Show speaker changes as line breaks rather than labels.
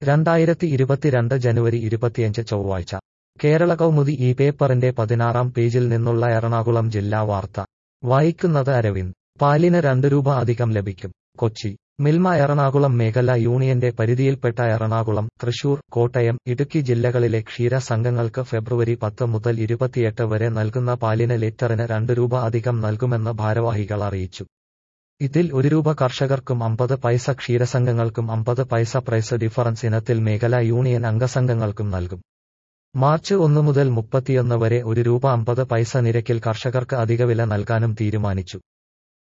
രണ്ടായിരത്തി ഇരുപത്തിരണ്ട് ജനുവരി ഇരുപത്തിയഞ്ച് ചൊവ്വാഴ്ച കേരള കൗമുദി ഈ പേപ്പറിന്റെ പതിനാറാം പേജിൽ നിന്നുള്ള എറണാകുളം ജില്ലാ വാർത്ത വായിക്കുന്നത് അരവിന്ദ് പാലിന് രണ്ട് രൂപ അധികം ലഭിക്കും കൊച്ചി മിൽമ എറണാകുളം മേഖല യൂണിയന്റെ പരിധിയിൽപ്പെട്ട എറണാകുളം തൃശൂർ കോട്ടയം ഇടുക്കി ജില്ലകളിലെ ക്ഷീര സംഘങ്ങൾക്ക് ഫെബ്രുവരി പത്ത് മുതൽ ഇരുപത്തിയെട്ട് വരെ നൽകുന്ന പാലിന് ലിറ്ററിന് രണ്ട് രൂപ അധികം നൽകുമെന്ന് ഭാരവാഹികൾ അറിയിച്ചു ഇതിൽ ഒരു രൂപ കർഷകർക്കും അമ്പത് പൈസ ക്ഷീരസംഘങ്ങൾക്കും അമ്പത് പൈസ പ്രൈസ് ഡിഫറൻസ് ഇനത്തിൽ മേഖലാ യൂണിയൻ അംഗസംഘങ്ങൾക്കും നൽകും മാർച്ച് ഒന്ന് മുതൽ മുപ്പത്തിയൊന്ന് വരെ ഒരു രൂപ അമ്പത് പൈസ നിരക്കിൽ കർഷകർക്ക് അധിക വില നൽകാനും തീരുമാനിച്ചു